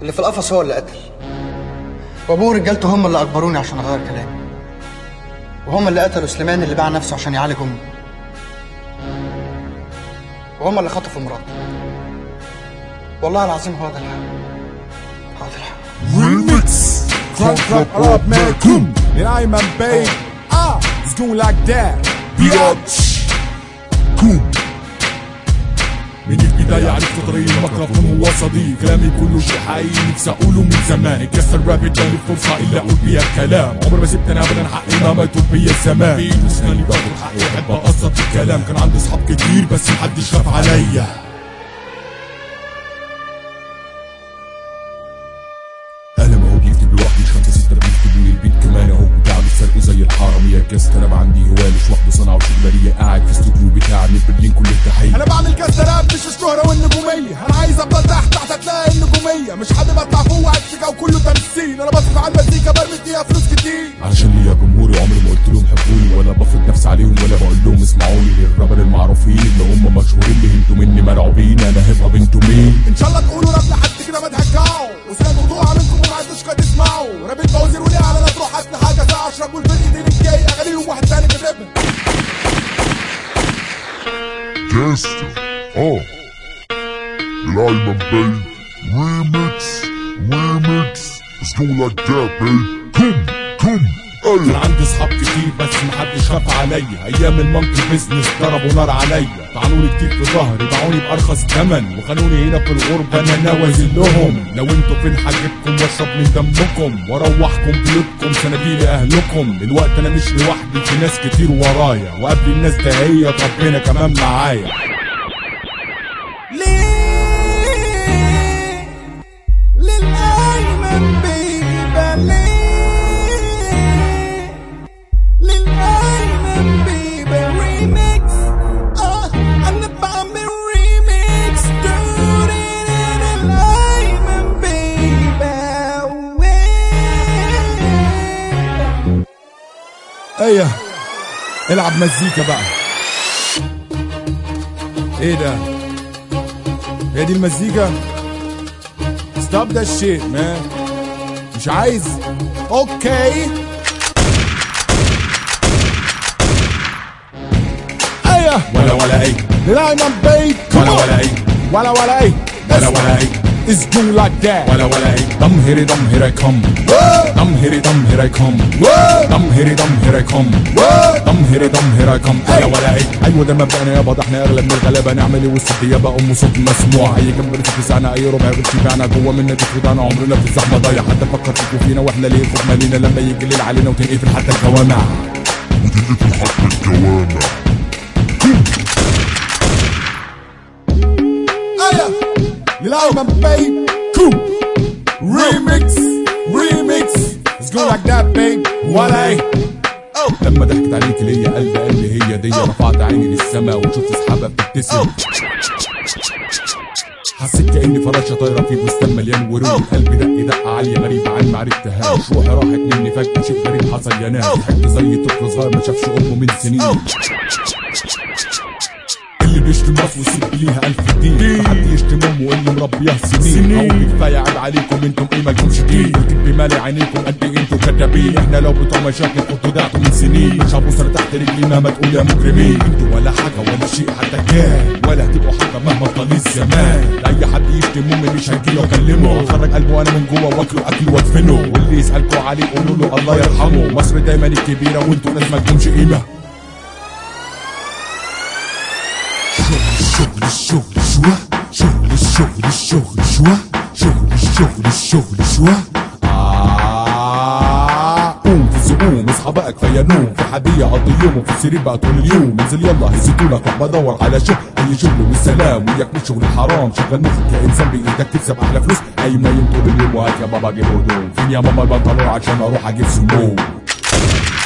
اللي في القفص هو اللي قتل وابوه ورجالته هم اللي اجبروني عشان اغير كلامي وهم اللي قتلوا سليمان اللي باع نفسه عشان يعالج امه وهم اللي خطفوا مراته والله العظيم هو ده الحق هو ده الحق Remix. Crunk, crunk, up, man, come. And I'm a babe. Ah, it's going like that. Bitch. Come. من البداية عرفت طريق الميكروفون هو صديق كلامي كله شيء حقيقي نفسي اقوله من زمان كسر الراب اداني فرصة الا اقول بيها الكلام عمري ما سبت انا ابدا حقي ما ميتوا بيا الزمان بايد وسناني باخد حقي احب اقصر في الكلام كان عندي اصحاب كتير بس محدش خاف عليا انا ما هو بيكتب لوحدي خمسة ستة بيكتبوا لي البيت كمان اهو بتاعمل سرقه زي الحرامية كاست انا عندي هواية مش واحدة صنعة وشغلانية قاعد في استوديو بتاعي من برلين كل التحية انا بعمل كاست راب مش الشهرة والنجومية انا عايز افضل تحت تحت هتلاقي النجومية مش حابب اطلع فوق واتسكة وكله تمثيل انا بصرف على المزيكا برمي فيها فلوس كتير علشان ليا جمهوري عمري ما قلت لهم حبوني ولا بفرض نفسي عليهم ولا بقول لهم اسمعوني للرابر المعروفين اللي هم مشهورين اللي انتوا مني مرعوبين انا هيب هوب انتوا مين ان شاء الله تقولوا راب لحد كده ما تهكعوا وسمعتوا موضوع منكم وما عندوش قد تسمعوا رابط بوزير وليه على تروح هات لي حاجه ساعه اشرب والفرق دي الجاي اغانيهم واحد تاني كاتبها Gangster. Oh. Lyman Bay. Remix. Remix. It's going like that, babe. Come, come. كان Hey. عندي اصحاب كتير بس محدش خاف عليا ايام المونكي بيزنس ضربوا نار عليا طعنوني كتير في ظهري باعوني بارخص ثمن وخلوني هنا في الغربه انا ناوي لهم لو انتوا فين حاجتكم واشرب من دمكم واروحكم بيوتكم سناديل اهلكم الوقت انا مش لوحدي في ناس كتير ورايا وقبل الناس ده هي ربنا كمان معايا ليه للأيمن بيبقى ليه للأيمن بيبقى ريميكس اه أنا بعمل ريميكس دوري للأيمن بيبقى وين ايه العب مزيكا بقى ايه ده هي دي المزيكا ستوب ده شيت مان مش عايز اوكي ايه ولا ولا ايه لا انا بيت ولا ولا ايه ولا ولا ايه ولا ولا ايه It's do like that ولا ولا ايه دم هيري دم هيري كم دم هيري دم هيري كم دم هيري دم هيري كم دم هيري دم هيري كم ولا ولا ايه ايوه ده مبدأنا يابا ده احنا اغلى من الغلابه نعمل ايه وسط الديابه ام صوت مسموع اي جنب في ساعنا اي ربع غير شبعنا جوه منا دي خدعنا عمرنا في الزحمه ضايع حد فكر فيكوا فينا واحنا ليه خوفنا لينا لما يجي الليل علينا وتنقفل حتى الجوامع وتنقفل حتى الجوامع. ايه للايمن بيب كوم ريميكس ريميكس Let's go like that babe ولا ايه لما ضحكت عليك ليا قلبي قال لي هي دي رفعت عيني للسما وشفت سحابه بتبتسم حسيت كاني فراشه طايره في بستان مليان ورود قلبي دق دقه عاليه غريبه عن ما عرفتهاش روحي راحت مني فجاه شيء غريب حصل يا ناس ضحكت زي طفل صغير ما شافش امه من سنين اللي بيشتم راس ويسيب ليها ألف دين حد يشتم أمه واللي مربيها سنين أو كفاية عيب عليكم انتم ايه مالكمش دين الكذب مالي عينيكم قد ايه انتوا كدابين احنا لو بتوع مشاكل كنتوا دعتوا من سنين مش هبص انا تحت رجلي مهما تقول يا مجرمين انتوا ولا حاجة ولا شيء حتى كان ولا هتبقوا حاجة مهما طال الزمان اي حد يشتم امي مش هيجيله اكلمه اخرج قلبه وانا من جوه واكله اكل وادفنه واللي يسألكوا عليه قولوا له الله يرحمه مصر دايما الكبيرة وانتوا ناس مالكمش قيمة شغل الشغل شوى شغل الشغل الشغل شوى شغل الشغل الشغل شوى آه، قوم في الزقوم اصحى بقى كفايه نوم في حديه قضي يوم في السرير بقى طول اليوم انزل يلا هزتولك روح بدور على شغل اي شغل والسلام وياك مش شغل حرام شغل مخك كانسان بايدك تكسب احلى فلوس اي نايم طول اليوم وهات يا بابا جيب هدوم فين يا ماما البنطلون عشان اروح اجيب سموم